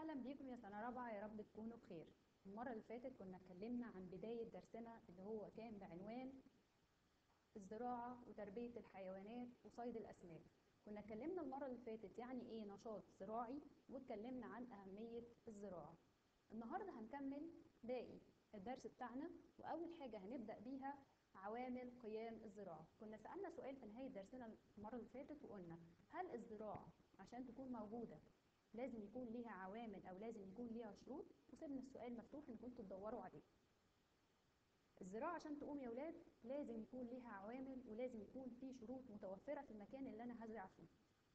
اهلا بيكم يا سنه رابعه يا رب تكونوا بخير المره اللي فاتت كنا اتكلمنا عن بدايه درسنا اللي هو كان بعنوان الزراعه وتربيه الحيوانات وصيد الاسماك كنا اتكلمنا المره اللي فاتت يعني ايه نشاط زراعي واتكلمنا عن اهميه الزراعه النهارده هنكمل باقي الدرس بتاعنا واول حاجه هنبدا بيها عوامل قيام الزراعه كنا سالنا سؤال في نهايه درسنا المره اللي فاتت وقلنا هل الزراعه عشان تكون موجوده لازم يكون ليها عوامل او لازم يكون ليها شروط وسيبنا السؤال مفتوح ان كنتوا تدوروا عليه الزراعه عشان تقوم يا ولاد لازم يكون ليها عوامل ولازم يكون في شروط متوفره في المكان اللي انا هزرع فيه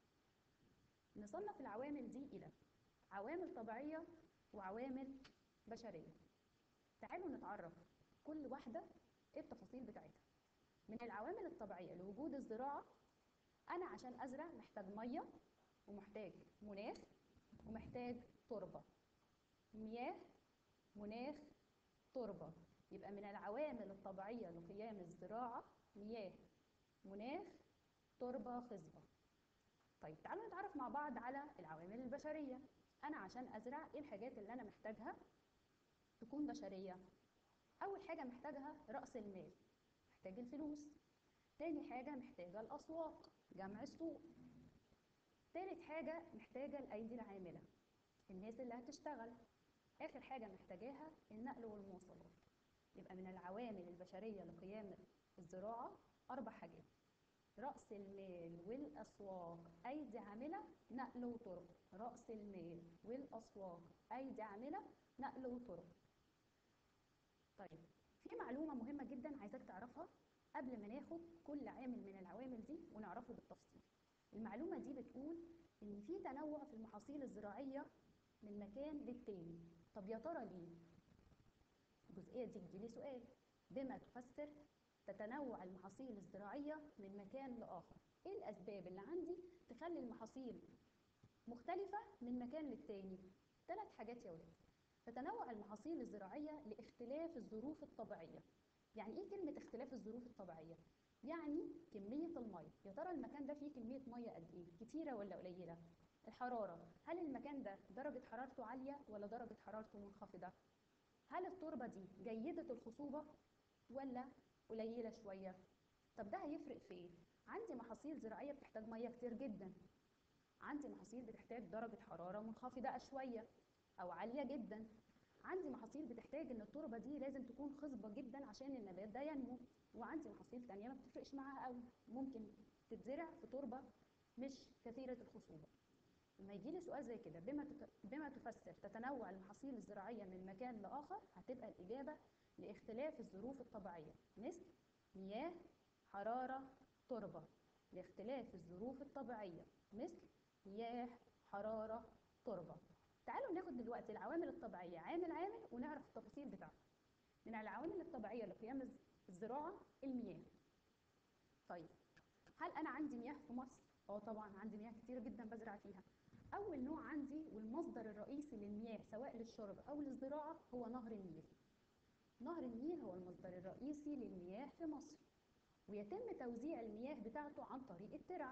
نصنف العوامل دي الى عوامل طبيعيه وعوامل بشريه تعالوا نتعرف كل واحده ايه التفاصيل بتاعتها من العوامل الطبيعيه لوجود الزراعه انا عشان ازرع محتاج ميه ومحتاج مناخ ومحتاج تربه مياه مناخ تربه يبقى من العوامل الطبيعيه لقيام الزراعه مياه مناخ تربه خصبه طيب تعالوا نتعرف مع بعض على العوامل البشريه انا عشان ازرع ايه الحاجات اللي انا محتاجها تكون بشريه اول حاجه محتاجها راس المال محتاج الفلوس تاني حاجه محتاجه الاسواق جمع السوق تالت حاجه محتاجه الايدي العامله الناس اللي هتشتغل اخر حاجه محتاجاها النقل والمواصلات يبقى من العوامل البشريه لقيام الزراعه اربع حاجات راس المال والاسواق ايدي عامله نقل وطرق راس المال والاسواق ايدي عامله نقل وطرق طيب في معلومه مهمه جدا عايزاك تعرفها قبل ما ناخد كل عامل من العوامل دي ونعرفه بالتفصيل المعلومه دي بتقول ان في تنوع في المحاصيل الزراعيه من مكان للتاني طب يا ترى ليه الجزئيه دي بتجيلي سؤال بما تفسر تتنوع المحاصيل الزراعيه من مكان لاخر ايه الاسباب اللي عندي تخلي المحاصيل مختلفه من مكان للتاني ثلاث حاجات يا ولاد تتنوع المحاصيل الزراعيه لاختلاف الظروف الطبيعيه يعني ايه كلمه اختلاف الظروف الطبيعيه يعني كميه الميه يا ترى المكان ده فيه كميه ميه قد ايه كتيره ولا قليله الحراره هل المكان ده درجه حرارته عاليه ولا درجه حرارته منخفضه هل التربه دي جيده الخصوبه ولا قليله شويه طب ده هيفرق في ايه عندي محاصيل زراعيه بتحتاج ميه كتير جدا عندي محاصيل بتحتاج درجه حراره منخفضه شويه او عاليه جدا عندي محاصيل بتحتاج ان التربه دي لازم تكون خصبه جدا عشان النبات ده ينمو وعندي محاصيل تانية ما بتفرقش معاها قوي ممكن تتزرع في تربه مش كثيره الخصوبه لما يجي لي سؤال زي كده بما تت... بما تفسر تتنوع المحاصيل الزراعيه من مكان لاخر هتبقى الاجابه لاختلاف الظروف الطبيعيه مثل مياه حراره تربه لاختلاف الظروف الطبيعيه مثل مياه حراره تربه تعالوا ناخد دلوقتي العوامل الطبيعيه عامل عامل ونعرف التفاصيل بتاعته من العوامل الطبيعيه لقيام الزراعه المياه طيب هل انا عندي مياه في مصر اه طبعا عندي مياه كتير جدا بزرع فيها اول نوع عندي والمصدر الرئيسي للمياه سواء للشرب او للزراعه هو نهر النيل نهر النيل هو المصدر الرئيسي للمياه في مصر ويتم توزيع المياه بتاعته عن طريق الترع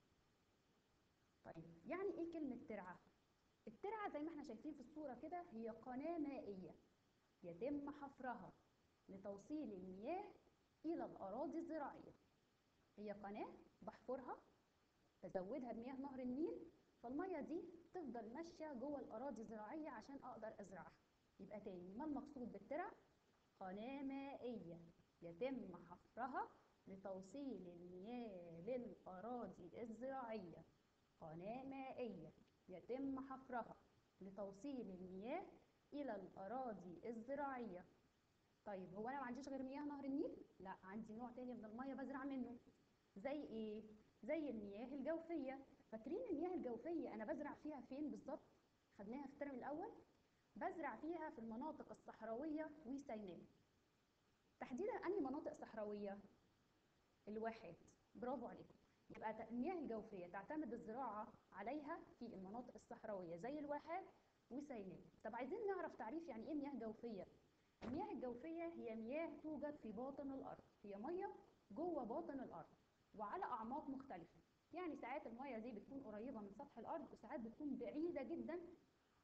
طيب يعني ايه كلمه ترعه الترعه زي ما احنا شايفين في الصوره كده هي قناه مائيه يتم حفرها لتوصيل المياه الى الاراضي الزراعيه هي قناه بحفرها بزودها بمياه نهر النيل فالميه دي تفضل ماشيه جوه الاراضي الزراعيه عشان اقدر ازرعها يبقى تاني ما المقصود بالترع قناه مائيه يتم حفرها لتوصيل المياه للاراضي الزراعيه قناه مائيه يتم حفرها لتوصيل المياه الى الاراضي الزراعيه طيب هو انا ما عنديش غير مياه نهر النيل لا عندي نوع تاني من الميه بزرع منه زي ايه زي المياه الجوفيه فاكرين المياه الجوفيه انا بزرع فيها فين بالظبط خدناها في الترم الاول بزرع فيها في المناطق الصحراويه وسيناء تحديدا انهي مناطق صحراويه الواحات برافو عليكم يبقى المياه الجوفيه تعتمد الزراعه عليها في المناطق الصحراويه زي الواحات وسيناء طب عايزين نعرف تعريف يعني ايه مياه جوفيه المياه الجوفيه هي مياه توجد في باطن الارض هي ميه جوه باطن الارض وعلى اعماق مختلفه يعني ساعات الميه دي بتكون قريبه من سطح الارض وساعات بتكون بعيده جدا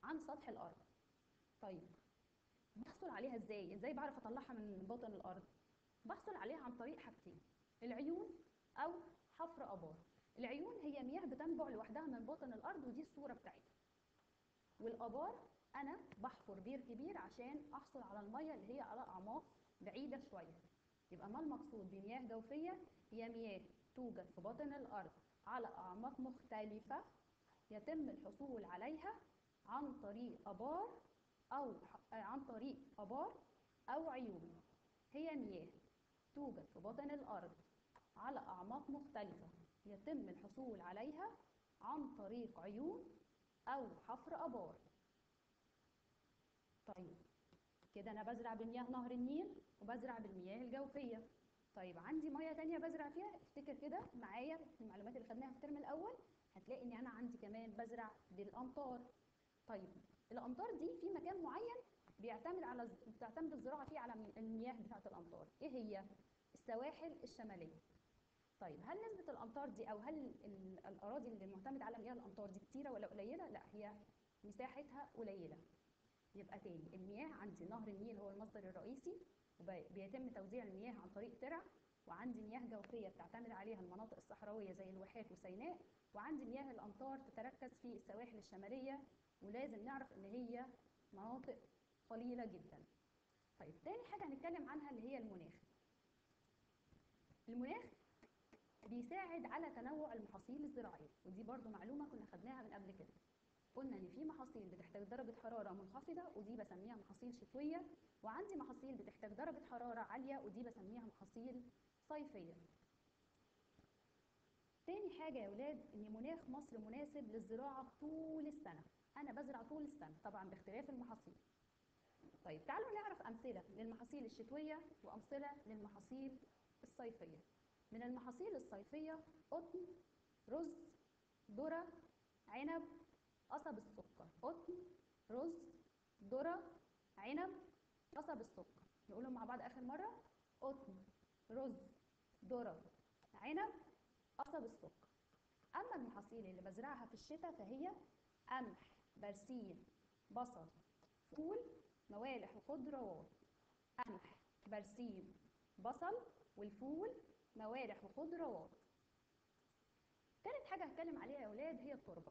عن سطح الارض طيب بحصل عليها ازاي ازاي بعرف اطلعها من باطن الارض بحصل عليها عن طريق حاجتين العيون او حفر ابار العيون هي مياه بتنبع لوحدها من باطن الارض ودي الصوره بتاعتها والابار انا بحفر بير كبير عشان احصل على الميه اللي هي على اعماق بعيده شويه يبقى ما المقصود بمياه جوفيه هي مياه توجد في باطن الارض على اعماق مختلفه يتم الحصول عليها عن طريق ابار او عن طريق ابار او عيون هي مياه توجد في باطن الارض على اعماق مختلفه يتم الحصول عليها عن طريق عيون او حفر ابار طيب كده انا بزرع بمياه نهر النيل وبزرع بالمياه الجوفيه طيب عندي ميه تانية بزرع فيها افتكر كده معايا في المعلومات اللي خدناها في الترم الاول هتلاقي ان انا عندي كمان بزرع بالامطار طيب الامطار دي في مكان معين بيعتمد على بتعتمد الزراعه فيه على المياه بتاعه الامطار ايه هي السواحل الشماليه طيب هل نسبه الامطار دي او هل الاراضي اللي معتمد على مياه الامطار دي كتيره ولا قليله لا هي مساحتها قليله يبقى تاني المياه عندي نهر النيل هو المصدر الرئيسي وبيتم توزيع المياه عن طريق ترع وعندي مياه جوفيه بتعتمد عليها المناطق الصحراويه زي الواحات وسيناء وعندي مياه الامطار تتركز في السواحل الشماليه ولازم نعرف ان هي مناطق قليله جدا طيب تاني حاجه هنتكلم عنها اللي هي المناخ المناخ بيساعد على تنوع المحاصيل الزراعيه ودي برضو معلومه كنا خدناها من قبل كده قلنا ان في محاصيل بتحتاج درجه حراره منخفضه ودي بسميها محاصيل شتويه وعندي محاصيل بتحتاج درجه حراره عاليه ودي بسميها محاصيل صيفيه تاني حاجه يا ولاد ان مناخ مصر مناسب للزراعه طول السنه انا بزرع طول السنه طبعا باختلاف المحاصيل طيب تعالوا نعرف امثله للمحاصيل الشتويه وامثله للمحاصيل الصيفيه من المحاصيل الصيفيه قطن رز ذره عنب قصب السكر قطن رز ذره عنب قصب السكر نقولهم مع بعض اخر مره قطن رز ذره عنب قصب السكر اما المحاصيل اللي بزرعها في الشتاء فهي قمح برسيم بصل فول موالح وخضروات قمح برسيم بصل والفول موالح وخضروات تالت حاجه هتكلم عليها يا اولاد هي التربه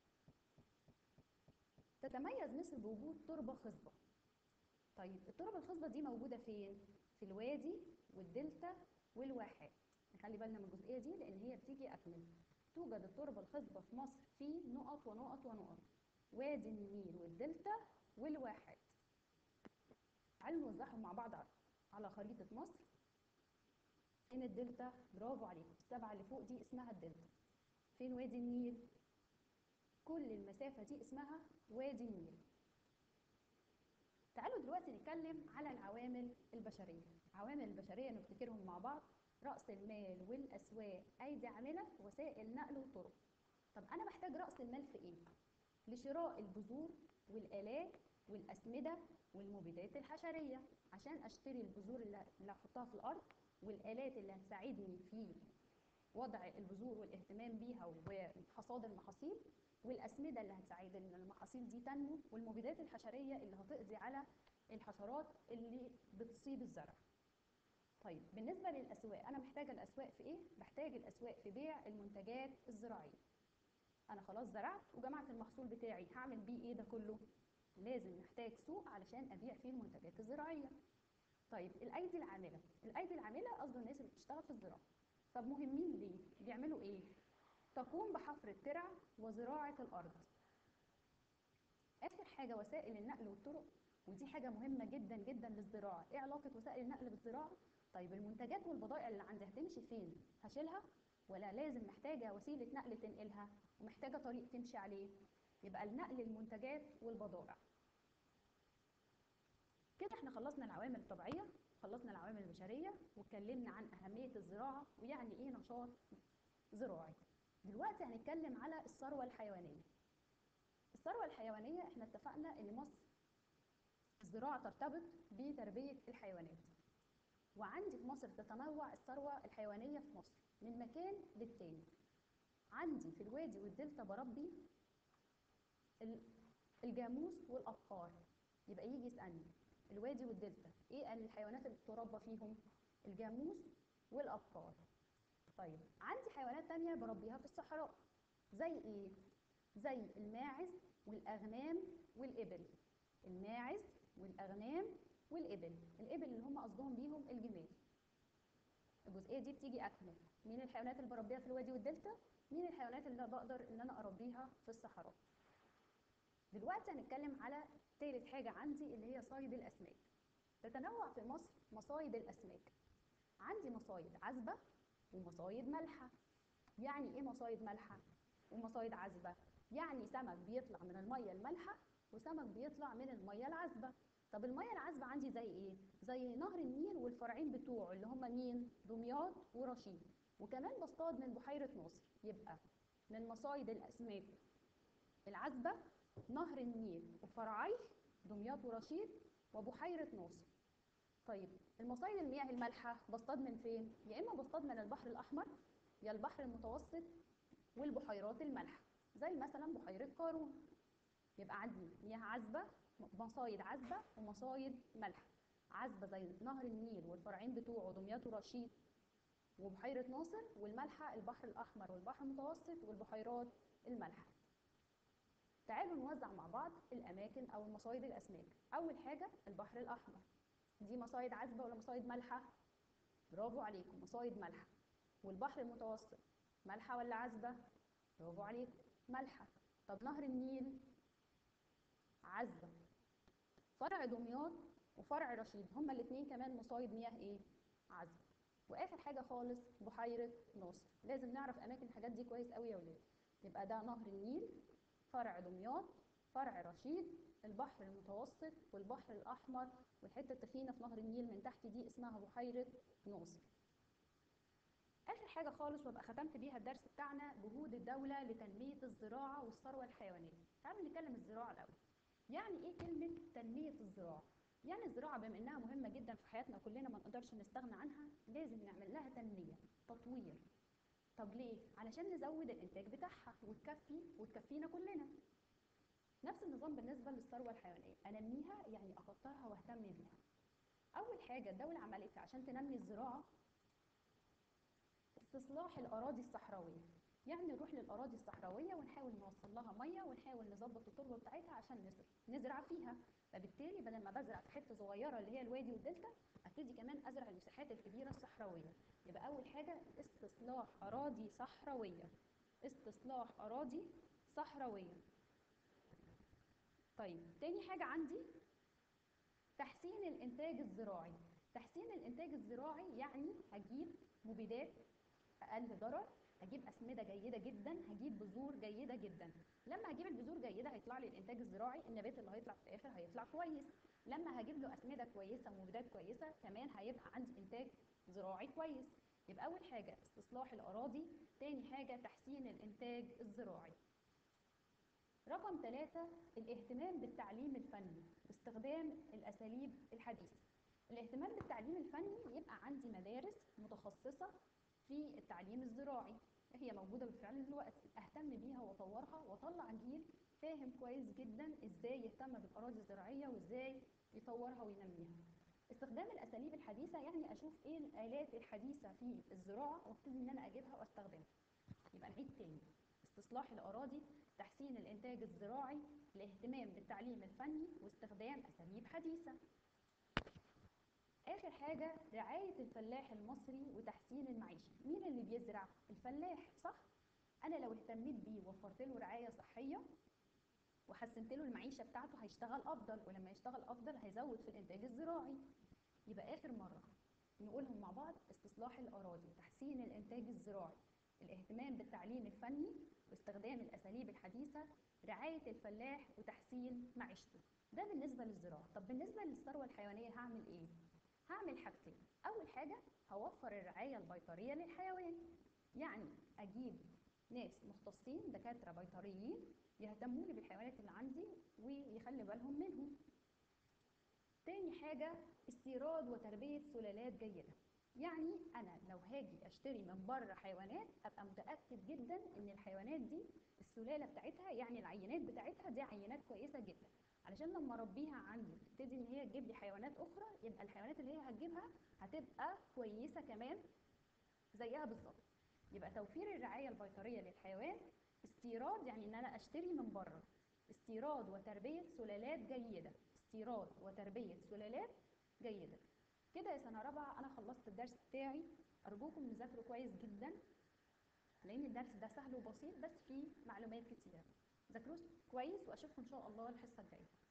تتميز مصر بوجود تربه خصبه طيب التربه الخصبه دي موجوده فين في الوادي والدلتا والواحات نخلي بالنا من الجزئيه دي لان هي بتيجي اكمل توجد التربه الخصبه في مصر في نقط ونقط ونقط وادي النيل والدلتا والواحات تعالوا نوزعهم مع بعض على خريطه مصر فين الدلتا برافو عليكم السبعه اللي فوق دي اسمها الدلتا فين وادي النيل كل المسافه دي اسمها وادي النيل تعالوا دلوقتي نتكلم على العوامل البشريه عوامل البشريه نفتكرهم مع بعض راس المال والاسواق ايدي عامله وسائل نقل وطرق طب انا محتاج راس المال في ايه لشراء البذور والالات والاسمده والمبيدات الحشريه عشان اشتري البذور اللي هحطها في الارض والالات اللي هتساعدني في وضع البذور والاهتمام بيها وحصاد المحاصيل والاسمده اللي هتساعد ان المحاصيل دي تنمو والمبيدات الحشريه اللي هتقضي على الحشرات اللي بتصيب الزرع طيب بالنسبه للاسواق انا محتاجه الاسواق في ايه بحتاج الاسواق في بيع المنتجات الزراعيه انا خلاص زرعت وجمعت المحصول بتاعي هعمل بيه ايه ده كله لازم محتاج سوق علشان ابيع فيه المنتجات الزراعيه طيب الايدي العامله الايدي العامله قصده الناس اللي بتشتغل في الزراعه طب مهمين ليه بيعملوا ايه تقوم بحفر الترع وزراعه الارض اخر حاجه وسائل النقل والطرق ودي حاجه مهمه جدا جدا للزراعه ايه علاقه وسائل النقل بالزراعه طيب المنتجات والبضائع اللي عندي هتمشي فين هشيلها ولا لازم محتاجه وسيله نقل تنقلها ومحتاجه طريق تمشي عليه يبقى النقل المنتجات والبضائع كده احنا خلصنا العوامل الطبيعيه خلصنا العوامل البشريه واتكلمنا عن اهميه الزراعه ويعني ايه نشاط زراعي دلوقتي هنتكلم على الثروه الحيوانيه الثروه الحيوانيه احنا اتفقنا ان مصر الزراعه ترتبط بتربيه الحيوانات وعندي في مصر تتنوع الثروه الحيوانيه في مصر من مكان للتاني عندي في الوادي والدلتا بربي الجاموس والابقار يبقى يجي يسالني الوادي والدلتا ايه الحيوانات اللي بتربى فيهم الجاموس والابقار طيب عندي حيوانات تانية بربيها في الصحراء زي ايه زي الماعز والاغنام والابل الماعز والاغنام والابل الابل اللي هم قصدهم بيهم الجمال الجزئيه دي بتيجي اكمل مين الحيوانات اللي بربيها في الوادي والدلتا مين الحيوانات اللي بقدر ان انا اربيها في الصحراء دلوقتي هنتكلم على تالت حاجه عندي اللي هي صيد الاسماك تتنوع في مصر مصايد الاسماك عندي مصايد عذبه ومصايد مالحه يعني ايه مصايد مالحه ومصايد عذبه يعني سمك بيطلع من الميه المالحه وسمك بيطلع من الميه العذبه طب الميه العذبه عندي زي ايه زي نهر النيل والفرعين بتوعه اللي هم مين دمياط ورشيد وكمان بصطاد من بحيره ناصر يبقى من مصايد الاسماك العذبه نهر النيل وفرعيه دمياط ورشيد وبحيره ناصر طيب المصايد المياه المالحه بصطاد من فين يا اما بصطاد من البحر الاحمر يا البحر المتوسط والبحيرات المالحه زي مثلا بحيره قارون يبقى عندي مياه عذبه مصايد عذبه ومصايد مالحه عذبه زي نهر النيل والفرعين بتوعه دمياط ورشيد وبحيره ناصر والمالحه البحر الاحمر والبحر المتوسط والبحيرات المالحه تعالوا نوزع مع بعض الاماكن او مصايد الاسماك اول حاجه البحر الاحمر دي مصايد عذبه ولا مصايد مالحه برافو عليكم مصايد مالحه والبحر المتوسط مالحه ولا عذبه برافو عليكم مالحه طب نهر النيل عذبه فرع دمياط وفرع رشيد هما الاثنين كمان مصايد مياه ايه عذبه واخر حاجه خالص بحيره ناصر لازم نعرف اماكن الحاجات دي كويس قوي يا ولاد يبقى ده نهر النيل فرع دمياط فرع رشيد البحر المتوسط والبحر الاحمر والحته التخينه في نهر النيل من تحت دي اسمها بحيره ناصر اخر حاجه خالص وابقى ختمت بيها الدرس بتاعنا جهود الدوله لتنميه الزراعه والثروه الحيوانيه تعالوا نتكلم الزراعه الاول يعني ايه كلمه تنميه الزراعه يعني الزراعه بما انها مهمه جدا في حياتنا كلنا ما نقدرش نستغنى عنها لازم نعمل لها تنميه تطوير طب ليه علشان نزود الانتاج بتاعها وتكفي وتكفينا كلنا نفس النظام بالنسبه للثروه الحيوانيه انميها يعني اكترها واهتم بيها اول حاجه الدوله عملتها عشان تنمي الزراعه استصلاح الاراضي الصحراويه يعني نروح للاراضي الصحراويه ونحاول نوصل لها ميه ونحاول نظبط التربه بتاعتها عشان نزرع نزرع فيها فبالتالي بدل ما بزرع في حته صغيره اللي هي الوادي والدلتا ابتدي كمان ازرع المساحات الكبيره الصحراويه يبقى اول حاجه استصلاح اراضي صحراويه استصلاح اراضي صحراويه طيب تاني حاجه عندي تحسين الانتاج الزراعي تحسين الانتاج الزراعي يعني هجيب مبيدات اقل ضرر هجيب اسمده جيده جدا هجيب بذور جيده جدا لما هجيب البذور جيده هيطلع لي الانتاج الزراعي النبات اللي هيطلع في الاخر هيطلع كويس لما هجيب له اسمده كويسه ومبيدات كويسه كمان هيبقى عندي انتاج زراعي كويس يبقى اول حاجه استصلاح الاراضي تاني حاجه تحسين الانتاج الزراعي رقم ثلاثة الاهتمام بالتعليم الفني باستخدام الأساليب الحديثة الاهتمام بالتعليم الفني يبقى عندي مدارس متخصصة في التعليم الزراعي هي موجودة بالفعل دلوقتي أهتم بيها وأطورها وأطلع جيل فاهم كويس جدا إزاي يهتم بالأراضي الزراعية وإزاي يطورها وينميها استخدام الأساليب الحديثة يعني أشوف إيه الآلات الحديثة في الزراعة وابتدي إن أنا أجيبها وأستخدمها يبقى نعيد تاني استصلاح الأراضي تحسين الإنتاج الزراعي الاهتمام بالتعليم الفني واستخدام أساليب حديثة آخر حاجة رعاية الفلاح المصري وتحسين المعيشة مين اللي بيزرع؟ الفلاح صح؟ أنا لو اهتميت بيه ووفرت له رعاية صحية وحسنت له المعيشة بتاعته هيشتغل أفضل ولما يشتغل أفضل هيزود في الإنتاج الزراعي يبقى آخر مرة نقولهم مع بعض استصلاح الأراضي تحسين الإنتاج الزراعي الاهتمام بالتعليم الفني واستخدام الأساليب الحديثة رعاية الفلاح وتحسين معيشته ده بالنسبة للزراعة طب بالنسبة للثروة الحيوانية هعمل إيه؟ هعمل حاجتين أول حاجة هوفر الرعاية البيطرية للحيوان يعني أجيب ناس مختصين دكاترة بيطريين يهتموا لي بالحيوانات اللي عندي ويخلي بالهم منهم تاني حاجة استيراد وتربية سلالات جيدة يعني انا لو هاجي اشتري من بره حيوانات ابقى متاكد جدا ان الحيوانات دي السلاله بتاعتها يعني العينات بتاعتها دي عينات كويسه جدا علشان لما اربيها عندي تبتدي ان هي تجيب لي حيوانات اخرى يبقى الحيوانات اللي هي هتجيبها هتبقى كويسه كمان زيها بالظبط يبقى توفير الرعايه البيطريه للحيوان استيراد يعني ان انا اشتري من بره استيراد وتربيه سلالات جيده استيراد وتربيه سلالات جيده كده يا سنه رابعه انا خلصت الدرس بتاعي ارجوكم تذاكروا كويس جدا لان الدرس ده سهل وبسيط بس فيه معلومات كتيره ذاكروه كويس واشوفكم ان شاء الله الحصه الجايه